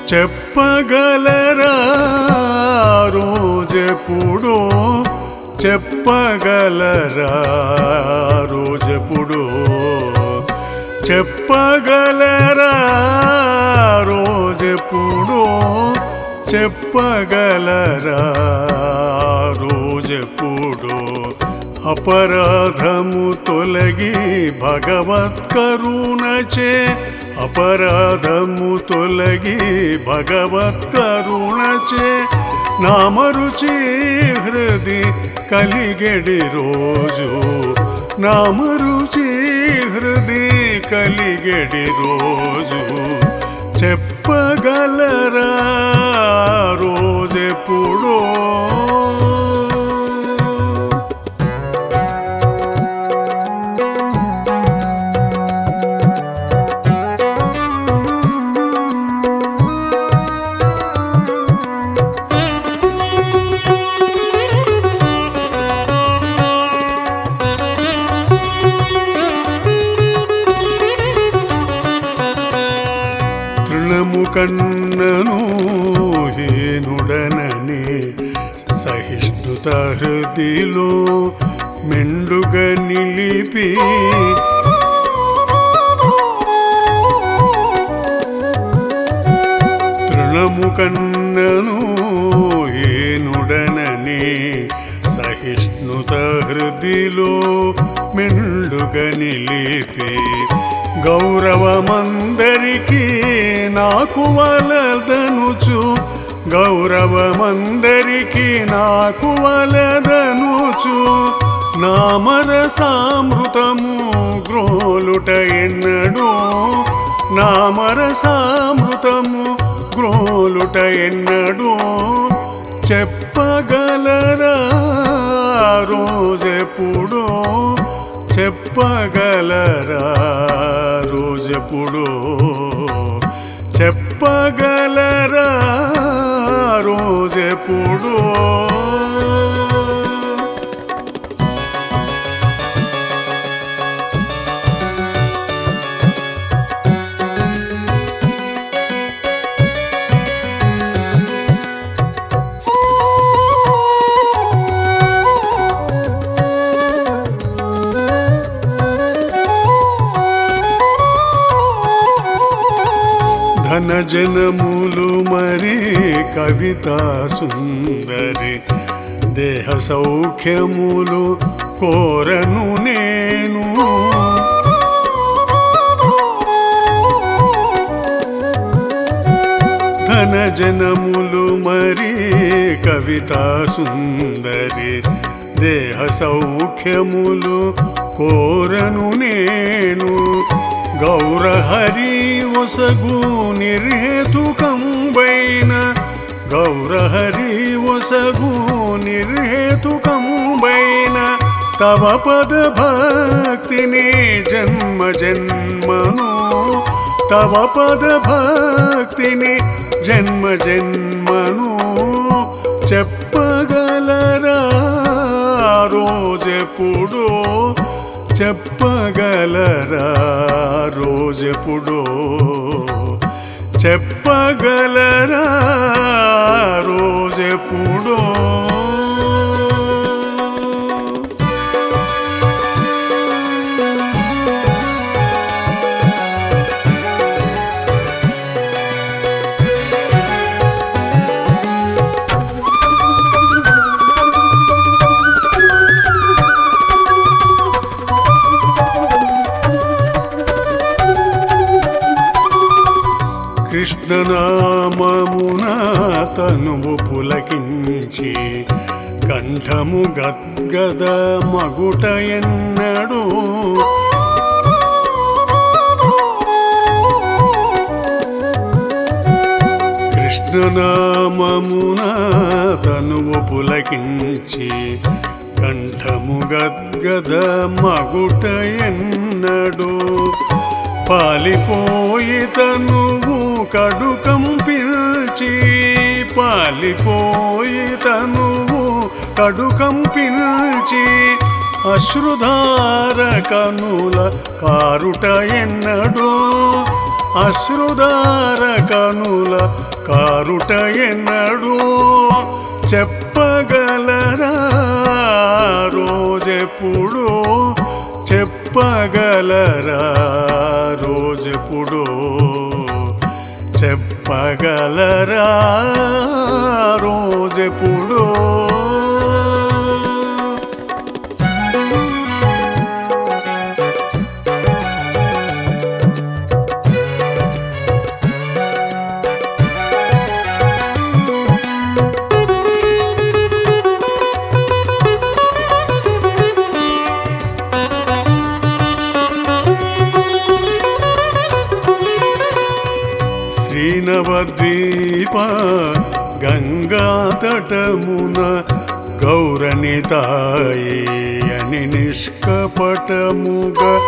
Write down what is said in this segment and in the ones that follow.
చెప్పగలరా రోజెప్పుడో చెప్పగలరా రోజెప్పుడో చెప్పగలరా రోజెప్పుడో చెప్పగలరా రోజెప్పుడో అపరాధము తొలగి భగవత్కరుణచే అపరాధము తొలగి భగవత్కరుణచే నామరుచి హృది కలిగెడి రోజు నామరుచి హృది కలిగెడి రోజు చెప్పగలరా రోజెప్పుడో తృణము కన్నను హీనుడనని సహిష్ణుత హృదిలో మెండుగా నిలిపి తృణము కన్నను హీనుడనని సహిష్ణుత హృదిలో మెండుగా నిలిపి గౌరవమందరికీ నాకు వలదనుచు గౌరవమందరికీ నాకు వలదనుచు నామరసామృతము గ్రోలుట ఎన్నడు నామరసామృతము గ్రోలుట ఎన్నడు చెప్పగలరా రోజెప్పుడో చెప్పగలరా రోజెప్పుడో చెప్పగలరా రోజెప్పుడో ధనజనములు మరి కవిత సుందరి దేహ సౌఖ్యములు కోరను నేను ధనజనములు మరి కవిత సుందరి దేహ సౌఖ్యములు కోరను నేను గౌరహరి ఒసగు నిర్హేతుకంబైన గౌరహరి ఒసగు నిర్హేతుకంబైన తవ పద భక్తిని జన్మ జన్మను తవ పద భక్తిని జన్మ జన్మను చెప్పగలరా రోజెప్పుడో చెప్పగలరా రోజెప్పుడో చెప్పగలరా రోజెప్పుడో కృష్ణనామమున తనువు పులకించి కంఠము గద్గద మగుట ఎన్నడు కృష్ణనామమున తనువు పులకించి కంఠము గద్గద మగుట ఎన్నడు పాలిపోయి తనువు కడుకం పిల్చి పాలిపోయి తనువు కడుకం పిల్చి అశ్రుధార కనుల కారుట ఎన్నడో అశ్రుదార కనుల కారుట ఎన్నడూ చెప్పగలరా రోజెప్పుడు చెప్పగలరా రోజెప్పుడు చెప్పగలరా రోజెప్పుడు శ్రీనవద్వీప గంగా తటమున గౌరనితాయి అని నిష్కపటముగా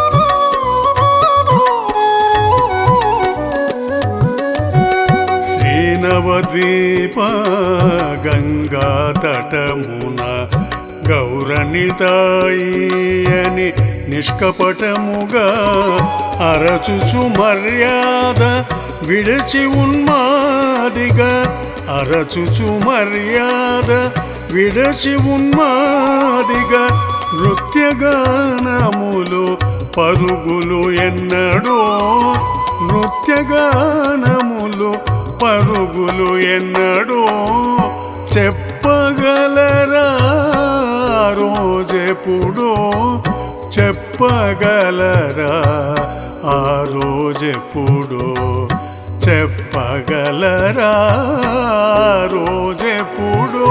శ్రీనవద్వీప గంగా తటమున గౌరనితాయి అని నిష్కపటముగా అరచుచు మర్యాద విడచి ఉన్మాదిగా అరచుచు మర్యాద విడచి ఉన్మాదిగా నృత్యగానములు పరుగులు ఎన్నడో నృత్యగానములు పరుగులు ఎన్నడో చెప్పగలరా రోజెప్పుడో చెప్పగలరా ఆ రోజెప్పుడో చెప్పగలరా రోజెప్పుడో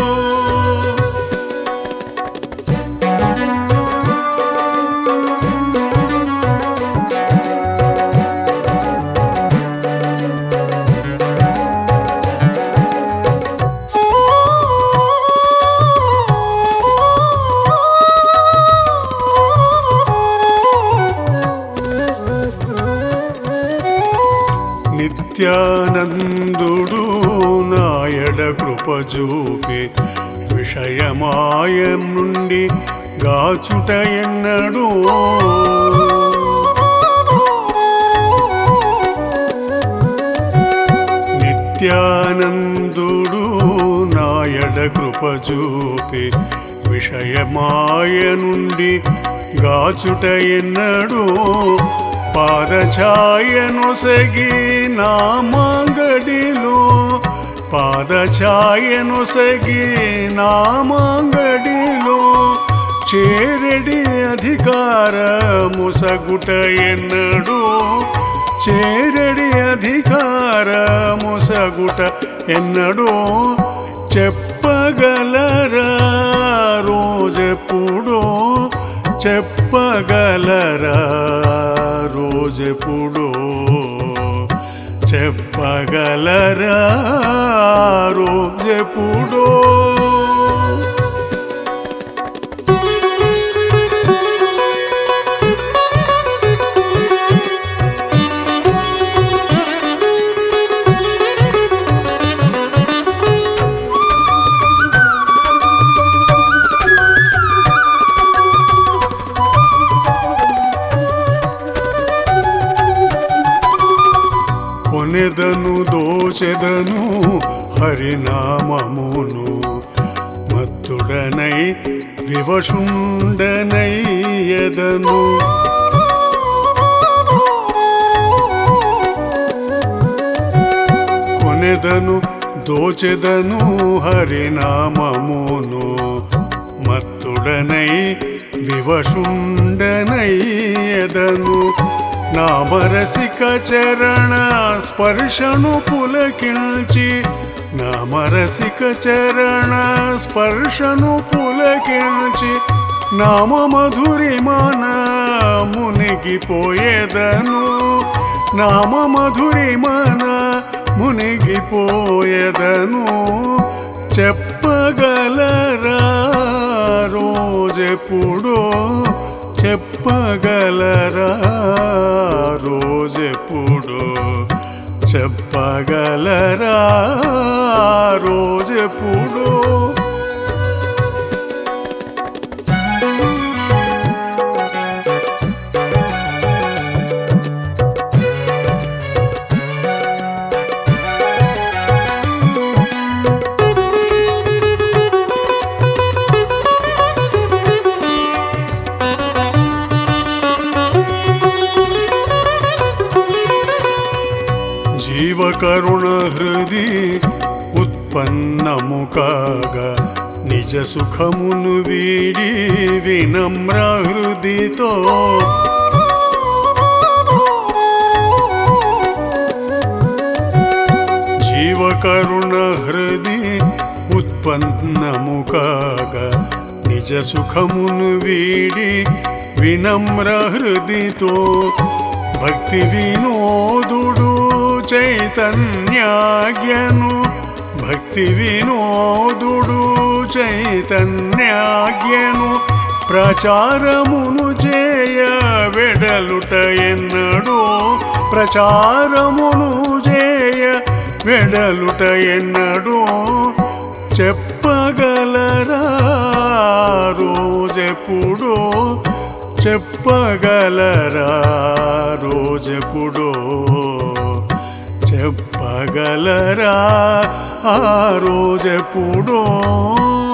నిత్యానందుడు నాయడ కృపజూపి విషయమాయం నుండి గాచుట ఎన్నడు నిత్యానందుడు నాయడ కృపజూపి విషయమాయ నుండి గాచుట ఎన్నడు పాదఛాయను సగి నామాంగడిలో పాదఛాయను సగి నామాంగడిలో చేరడి అధికారము సగుట ఎన్నడు చేరడి అధికారము సగుట ఎన్నడో చెప్పగలరా రోజెప్పుడో చెప్పగలరా రోజెప్పుడో చెప్పగలరా రోజెప్పుడో కొనెదను దోచెదను హరినామమును మత్తుడనై వివశుండనై ఎదను కొనెదను దోచెదను హరినామమును మత్తుడనై వివశుండనై ఎదను నామరసిక చరణ స్పర్శను పులకిల్చి నామరసిక చరణ స్పర్శను పులకిల్చి నామ మధురిమాన మునిగిపోయేదను నామ మధురిమాన మునిగిపోయేదను చెప్పగలరా రోజెప్పుడో చెప్పగలరా రోజెప్పుడో చెప్పగలరా రోజెప్పుడో జీవకరుణ హృది ఉత్పన్నము కాగా నిజ సుఖమును వీడి వినమ్ర హృదితో జీవకరుణ హృది ఉత్పన్నము కాగా నిజ సుఖమును వీడి వినమ్ర హృదితో భక్తి వినోదుడు చైతన్యాజ్ఞను భక్తి వినోదుడు చైతన్యాజ్ఞను ప్రచారమును చేయ వెడలుట ఎన్నడో ప్రచారమును చేయ వెడలుట ఎన్నడో చెప్పగలరా రోజెప్పుడో చెప్పగలరా రోజెప్పుడో చెప్పగలరా ఆ రోజెప్పుడో